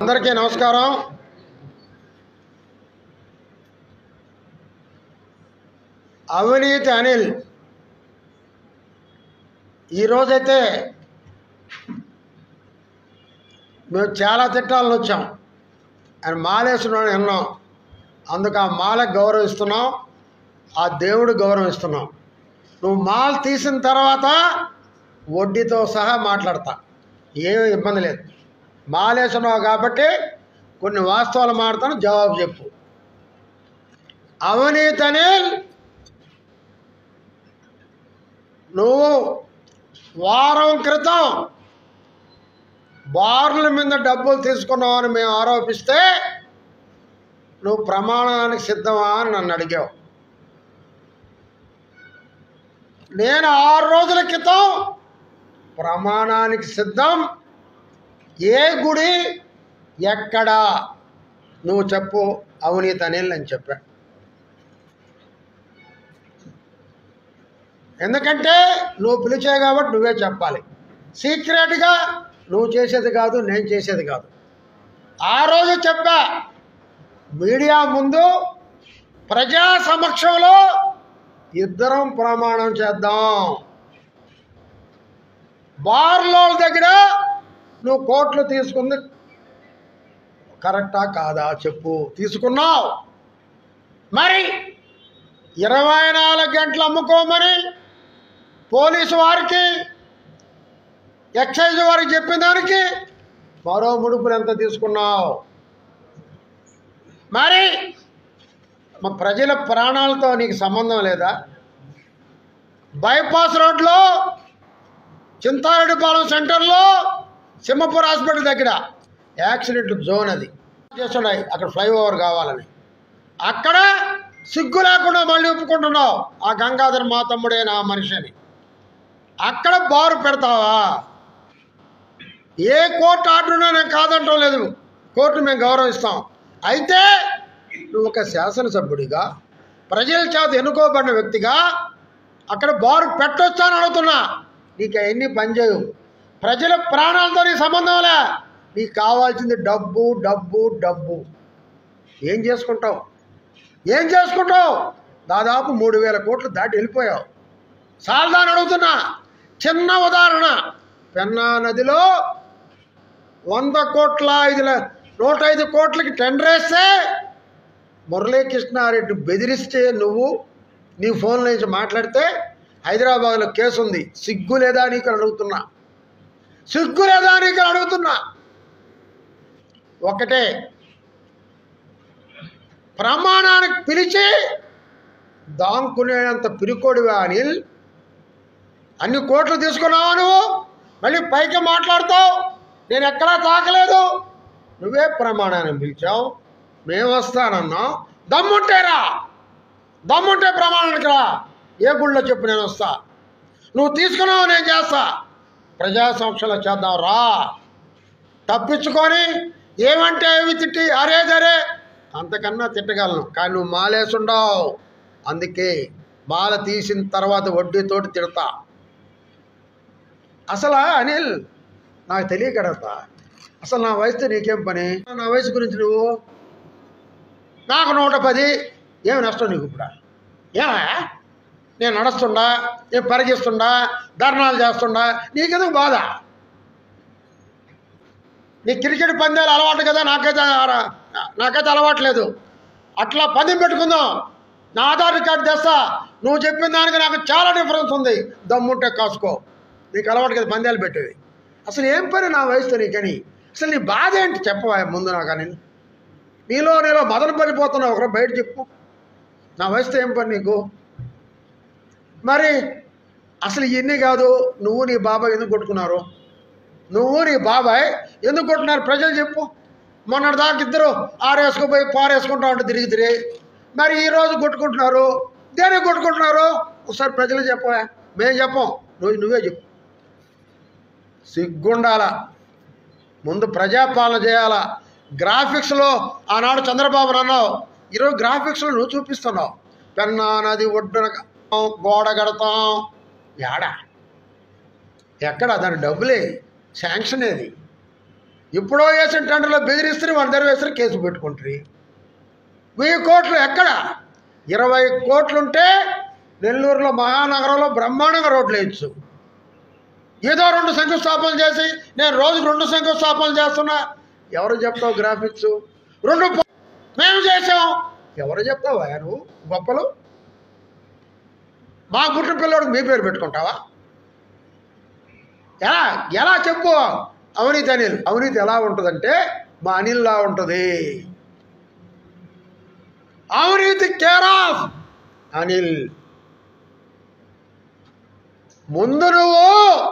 అందరికీ నమస్కారం అవినీతి అనిల్ ఈరోజైతే మేము చాలా తిట్టాలని వచ్చాం ఆయన మాలేసున్నాడు విన్నాం అందుకు ఆ మాలకు గౌరవిస్తున్నాం ఆ దేవుడు గౌరవిస్తున్నాం నువ్వు మాల తీసిన తర్వాత వడ్డీతో సహా మాట్లాడతా ఏమీ ఇబ్బంది లేదు మాలేసున్నావు కాబట్టి కొన్ని వాస్తవాలు మాడతాను జవాబు చెప్పు అవినీతి అనిల్ నువ్వు వారం క్రితం బార్ల మీద డబ్బులు తీసుకున్నావని మేము ఆరోపిస్తే నువ్వు ప్రమాణానికి సిద్ధమా అని నన్ను అడిగావు నేను ఆరు రోజుల క్రితం ప్రమాణానికి సిద్ధం ఏ గుడి ఎక్కడా నువ్వు చెప్పు అవినీతి అనిల్ అని చెప్పా ఎందుకంటే నువ్వు పిలిచావు కాబట్టి నువ్వే చెప్పాలి సీక్రెట్గా నువ్వు చేసేది కాదు నేను చేసేది కాదు ఆ రోజు చెప్పా మీడియా ముందు ప్రజా సమక్షంలో ఇద్దరం ప్రమాణం చేద్దాం బార్లో దగ్గర నువ్వు కోట్లు తీసుకుంది కరెక్టా కాదా చెప్పు తీసుకున్నావు మరి ఇరవై నాలుగు గంటలు అమ్ముకోమని పోలీసు వారికి ఎక్సైజ్ వారికి చెప్పిన దానికి మరో ముడుపులు ఎంత తీసుకున్నావు మరి మా ప్రజల ప్రాణాలతో నీకు సంబంధం లేదా బైపాస్ రోడ్లో చింతారెడ్డిపాలెం సెంటర్లో సింహపూర్ హాస్పిటల్ దగ్గర యాక్సిడెంట్ జోన్ అది చేస్తున్నాయి అక్కడ ఫ్లైఓవర్ కావాలని అక్కడ సిగ్గు లేకుండా మళ్ళీ ఒప్పుకుంటున్నావు ఆ గంగాధర్ మా తమ్ముడే నా మనిషి అని అక్కడ బారు పెడతావా ఏ కోర్టు ఆర్డర్ ఉన్నా నేను కాదంటం లేదు కోర్టు మేము గౌరవిస్తాం అయితే నువ్వు ఒక శాసనసభ్యుడిగా ప్రజల చేత ఎన్నుకోబడిన వ్యక్తిగా అక్కడ బారు పెట్టొచ్చా అని అడుగుతున్నా నీకు అవన్నీ పనిచేయవు ప్రజల ప్రాణాలతో నీ సంబంధంలే నీకు కావాల్సింది డబ్బు డబ్బు డబ్బు ఏం చేసుకుంటావు ఏం చేసుకుంటావు దాదాపు మూడు వేల కోట్లు దాటి వెళ్ళిపోయావు సాల్దా అని అడుగుతున్నా చిన్న ఉదాహరణ పెన్నా నదిలో వంద కోట్ల ఐదు ల- నూట ఐదు కోట్లకి టెండర్ వేస్తే మురళీకృష్ణారెడ్డి బెదిరిస్తే నువ్వు నీ ఫోన్ నుంచి మాట్లాడితే హైదరాబాద్లో కేసు ఉంది సిగ్గు లేదా నీకు అని అడుగుతున్నా సిగ్గు లేదా నీకు అని అడుగుతున్నా ఒకటే ప్రమాణానికి పిలిచి దాంకునేంత పిరికోడివా అనిల్ అన్ని కోట్లు తీసుకున్నావా నువ్వు మళ్ళీ పైకి మాట్లాడతావు నేను ఎక్కడా తాకలేదు నువ్వే ప్రమాణాన్ని పిలిచావు మేము వస్తానన్నావు దమ్ముంటేరా దమ్ముంటే ప్రమాణానికి రా ఏ గుళ్ళో చెప్పు నేను వస్తా నువ్వు తీసుకున్నావు నేను చేస్తా ప్రజా సంస్థలో చేద్దాం రా తప్పించుకొని ఏమంటే ఏమి తిట్టి అరే దరే అంతకన్నా తిట్టగలను కానీ నువ్వు మాలేసుండవు అందుకే మాల తీసిన తర్వాత వడ్డీతోటి తిడతా అసలు అనిల్ నాకు తెలియకడతా అసలు నా వయసుతో నీకేం పని నా వయసు గురించి నువ్వు నాకు నూట పది ఏమి నష్టం నీకు ఇప్పుడు ఏమా నేను నడుస్తుండా నేను పరిగిస్తుండా ధర్నాలు చేస్తుండా నీకెందుకు బాధ నీ క్రికెట్ పందాలు అలవాటు కదా నాకైతే ఆ- నాకైతే అలవాటు లేదు అట్లా పందెం పెట్టుకుందాం నా ఆధార్ కార్డు తెస్తా నువ్వు చెప్పిన దానికి నాకు చాలా డిఫరెన్స్ ఉంది దమ్ముంటే కాసుకో నీకు అలవాటు కదా పందాలు పెట్టేది అసలు ఏం పని నా వయసుతో నీకని అసలు నీ బాధ ఏంటి చెప్పవా ముందు నాకు అని నీలో నీలో మదన పడిపోతున్నావు ఒకరు బయట చెప్పు నా వయసుతో ఏం పని నీకు మరి అసలు ఇవన్నీ కాదు నువ్వు నీ బాబాయ్ ఎందుకు కొట్టుకున్నారు నువ్వు నీ బాబాయ్ ఎందుకు కొట్టున్నారు ప్రజలు చెప్పు మొన్నటి దాకా ఇద్దరు ఆరేసుకుపోయి పారేసుకుంటా ఉంటే తిరిగి తిరిగి మరి ఈరోజు కొట్టుకుంటున్నారు దేనికి కొట్టుకుంటున్నారు ఒకసారి ప్రజలు చెప్పవా మేము చెప్పం నువ్వు నువ్వే చెప్పు సిగ్గుండాల ముందు ప్రజాపాలన చేయాలా గ్రాఫిక్స్లో ఆనాడు చంద్రబాబు అన్నావు ఈరోజు గ్రాఫిక్స్లో నువ్వు చూపిస్తున్నావు పెన్నా నది ఒడ్డున గోడ కడతాం ఏడా ఎక్కడ దాని డబ్బులే శాంక్షన్ ఏది ఇప్పుడో వేసిన టెండర్లో బెదిరిస్తే వాళ్ళ దగ్గర వేసిన కేసు పెట్టుకుంటారు వెయ్యి కోట్లు ఎక్కడ ఇరవై కోట్లుంటే నెల్లూరులో మహానగరంలో బ్రహ్మాండంగా రోడ్లు వేయచ్చు ఏదో రెండు శంకుస్థాపనలు చేసి నేను రోజుకు రెండు శంకుస్థాపనలు చేస్తున్నా ఎవరు చెప్తావు గ్రాఫిక్స్ రెండు ప- మేము చేసాం ఎవరు చెప్తావా నువ్వు గొప్పలు మా పుట్టిన పిల్లోడికి మీ పేరు పెట్టుకుంటావా ఎలా ఎలా చెప్పు అవినీతి అనిల్ అవినీతి ఎలా ఉంటుందంటే మా అనిల్లా ఉంటుంది అవినీతి కేర్ ఆఫ్ అనిల్ ముందు నువ్వు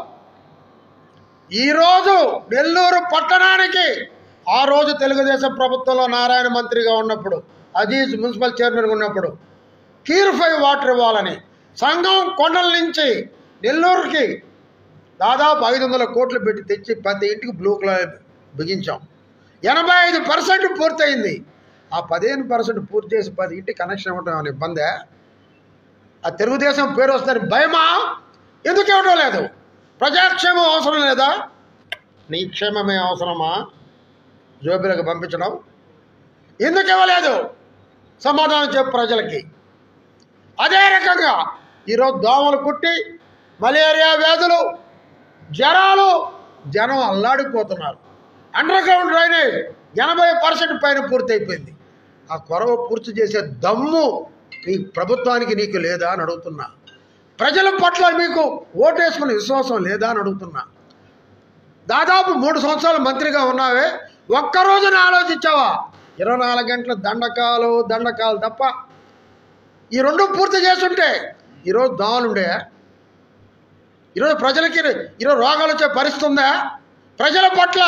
ఈరోజు నెల్లూరు పట్టణానికి ఆ రోజు తెలుగుదేశం ప్రభుత్వంలో నారాయణ మంత్రిగా ఉన్నప్పుడు అజీజ్ మున్సిపల్ చైర్మన్గా ఉన్నప్పుడు ప్యూరిఫై వాటర్ ఇవ్వాలని సంఘం కొండల నుంచి నెల్లూరుకి దాదాపు ఐదు వందల కోట్లు పెట్టి తెచ్చి ప్రతి ఇంటికి బ్లూ కలర్ బిగించాం ఎనభై ఐదు పర్సెంట్ పూర్తయింది ఆ పదిహేను పర్సెంట్ పూర్తి చేసి పది ఇంటికి కనెక్షన్ ఇవ్వడం ఏమైనా ఇబ్బందే ఆ తెలుగుదేశం పేరు వస్తుందని భయమా ఎందుకు ఇవ్వడం లేదు ప్రజాక్షేమం అవసరం లేదా నీ క్షేమమే అవసరమా జోబిలకు పంపించడం ఎందుకు ఇవ్వలేదు సమాధానం చెప్పు ప్రజలకి అదే రకంగా ఈరోజు దోమలు కుట్టి మలేరియా వ్యాధులు జ్వరాలు జనం అల్లాడిపోతున్నారు అండర్ గ్రౌండ్ డ్రైనేజ్ ఎనభై పర్సెంట్ పైన పూర్తయిపోయింది ఆ కొరవ పూర్తి చేసే దమ్ము నీ ప్రభుత్వానికి నీకు లేదా అని అడుగుతున్నా ప్రజల పట్ల మీకు ఓటేసుకునే విశ్వాసం లేదా అని అడుగుతున్నా దాదాపు మూడు సంవత్సరాలు మంత్రిగా ఉన్నావే ఒక్క రోజున ఆలోచించావా ఇరవై నాలుగు గంటల దండకాలు దండకాలు తప్ప ఈ రెండు పూర్తి చేస్తుంటే ఈరోజు దోమలుండే ఈరోజు ప్రజలకి ఈరోజు రోగాలు వచ్చే పరిస్థితి ఉందా ప్రజల పట్ల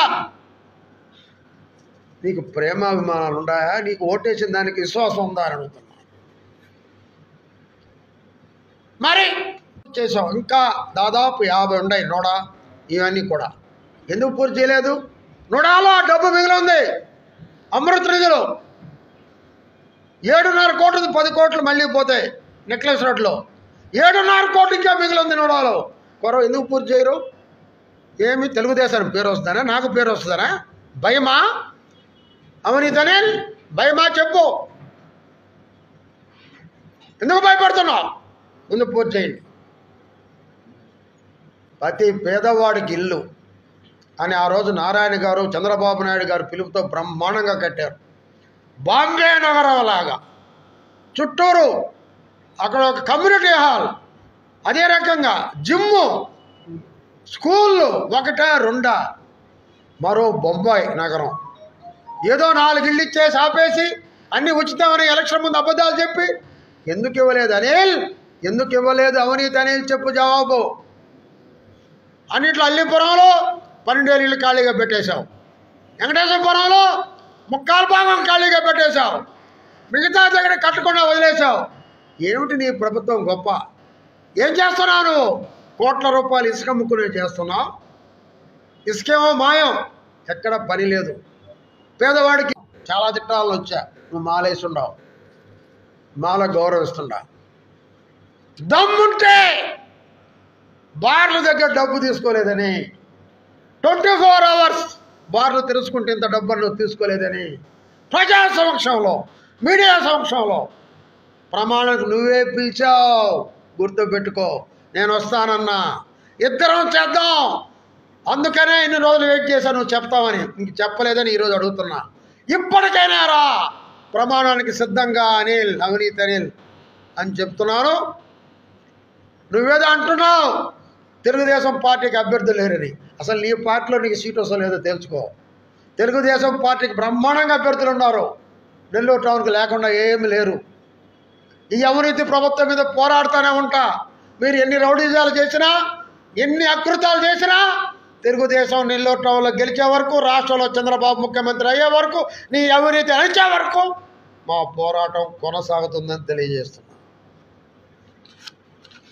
నీకు ప్రేమాభిమానాలు ఉన్నాయా నీకు ఓటేసిన దానికి విశ్వాసం ఉందా అని అడుగుతున్నా మరి చేసాం ఇంకా దాదాపు యాభై ఉన్నాయి నోడా ఇవన్నీ కూడా ఎందుకు పూర్తి చేయలేదు నోడాలో ఆ డబ్బు మిగిలి ఉంది అమృత నిధులు ఏడున్నర కోట్లు పది కోట్లు మళ్ళీ పోతాయి నెక్లెస్ రోడ్లో ఏడున్నర కోట్లు ఇంకా మిగిలి ఉంది నోడాలో కొరవ ఎందుకు పూర్తి చేయరు ఏమి తెలుగుదేశానికి పేరు వస్తుందనా నాకు పేరు వస్తుందనా భయమా అవినీతనే భయమా చెప్పు ఎందుకు భయపడుతున్నావు ముందు పూర్తి చేయండి ప్రతి పేదవాడికి ఇల్లు అని ఆ రోజు నారాయణ గారు చంద్రబాబు నాయుడు గారు పిలుపుతో బ్రహ్మాండంగా కట్టారు బాంబే నగరం లాగా చుట్టూరు అక్కడ ఒక కమ్యూనిటీ హాల్ అదే రకంగా జిమ్ము స్కూళ్ళు ఒకటా రెండా మరో బొంబాయి నగరం ఏదో నాలుగు ఇళ్ళు ఇచ్చేసి ఆపేసి అన్ని ఉచితమని ఎలక్షన్ ముందు అబద్ధాలు చెప్పి ఎందుకు ఇవ్వలేదు అనిల్ ఎందుకు ఇవ్వలేదు అవినీతి అనిల్ చెప్పు జవాబు అన్నిట్లో అల్లిపురంలో పన్నెండేళ్ళు ఇళ్ళు ఖాళీగా పెట్టేశావు వెంకటేశ్వరపురంలో ముక్కాలు భాగం ఖాళీగా పెట్టేశావు మిగతా దగ్గర కట్టకుండా వదిలేశావు ఏమిటి నీ ప్రభుత్వం గొప్ప ఏం చేస్తున్నావు నువ్వు కోట్ల రూపాయలు ఇసుక ముక్కునే చేస్తున్నావు ఇసుకేమో మాయం ఎక్కడ పని లేదు పేదవాడికి చాలా చిట్టాలను వచ్చా నువ్వు మాలేసి ఉండవు మాల గౌరవిస్తుండా దమ్ముంటే బార్ల దగ్గర డబ్బు తీసుకోలేదని ట్వంటీ ఫోర్ అవర్స్ బార్లు తెరుచుకుంటే ఇంత డబ్బులు నువ్వు తీసుకోలేదని ప్రజా సమక్షంలో మీడియా సమక్షంలో ప్రమాణకు నువ్వే పిలిచావు గుర్తుపెట్టుకో నేను వస్తానన్నా ఇద్దరం చేద్దాం అందుకనే ఇన్ని రోజులు వెయిట్ చేశాను నువ్వు చెప్తావని ఇంక చెప్పలేదని ఈరోజు అడుగుతున్నా ఇప్పటికైనా రా ప్రమాణానికి సిద్ధంగా అనిల్ అవినీతి అనిల్ అని చెప్తున్నాను నువ్వేదో అంటున్నావు తెలుగుదేశం పార్టీకి అభ్యర్థులు లేరని అసలు నీ పార్టీలో నీకు సీట్ వస్తలేదో తెలుసుకో తెలుగుదేశం పార్టీకి బ్రహ్మాండంగా అభ్యర్థులు ఉన్నారు నెల్లూరు టౌన్కి లేకుండా ఏమి లేరు ఈ అవినీతి ప్రభుత్వం మీద పోరాడుతూనే ఉంటా మీరు ఎన్ని రౌడీజాలు చేసినా ఎన్ని అకృతాలు చేసినా తెలుగుదేశం నెల్లూరు టౌన్లో గెలిచే వరకు రాష్ట్రంలో చంద్రబాబు ముఖ్యమంత్రి అయ్యే వరకు నీ అవినీతి అణిచే వరకు మా పోరాటం కొనసాగుతుందని తెలియజేస్తున్నాం